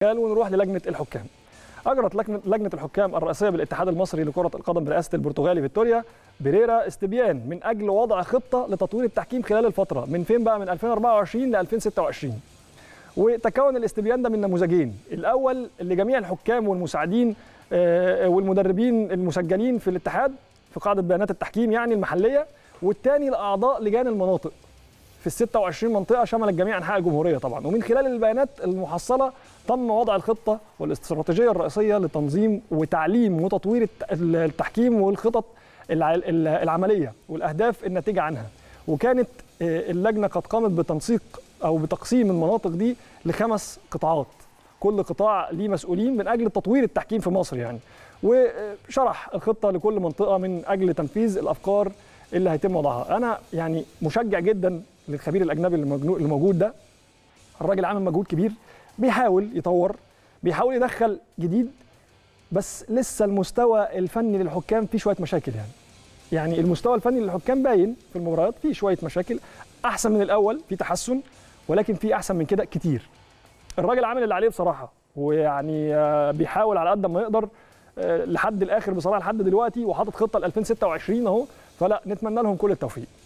ونروح للجنه الحكام اجرت لجنه لجنه الحكام الرئاسيه بالاتحاد المصري لكره القدم برئاسه البرتغالي فيكتوريا بيريرا استبيان من اجل وضع خطه لتطوير التحكيم خلال الفتره من فين بقى من 2024 ل 2026 وتكون الاستبيان ده من نموذجين الاول لجميع الحكام والمساعدين والمدربين المسجلين في الاتحاد في قاعده بيانات التحكيم يعني المحليه والثاني لاعضاء لجان المناطق في ال 26 منطقه شملت جميع انحاء الجمهوريه طبعا ومن خلال البيانات المحصله تم وضع الخطه والاستراتيجيه الرئيسيه لتنظيم وتعليم وتطوير التحكيم والخطط العمليه والاهداف الناتجه عنها وكانت اللجنه قد قامت بتنسيق او بتقسيم المناطق دي لخمس قطاعات كل قطاع ليه مسؤولين من اجل تطوير التحكيم في مصر يعني وشرح الخطه لكل منطقه من اجل تنفيذ الافكار اللي هيتم وضعها انا يعني مشجع جدا للخبير الاجنبي اللي موجود ده الراجل عامل مجهود كبير بيحاول يطور بيحاول يدخل جديد بس لسه المستوى الفني للحكام فيه شويه مشاكل يعني يعني المستوى الفني للحكام باين في المباريات فيه شويه مشاكل احسن من الاول في تحسن ولكن في احسن من كده كتير الراجل عامل اللي عليه بصراحه ويعني بيحاول على قد ما يقدر لحد الاخر بصراحه لحد دلوقتي وحاطط خطه ل 2026 اهو فلا نتمنى لهم كل التوفيق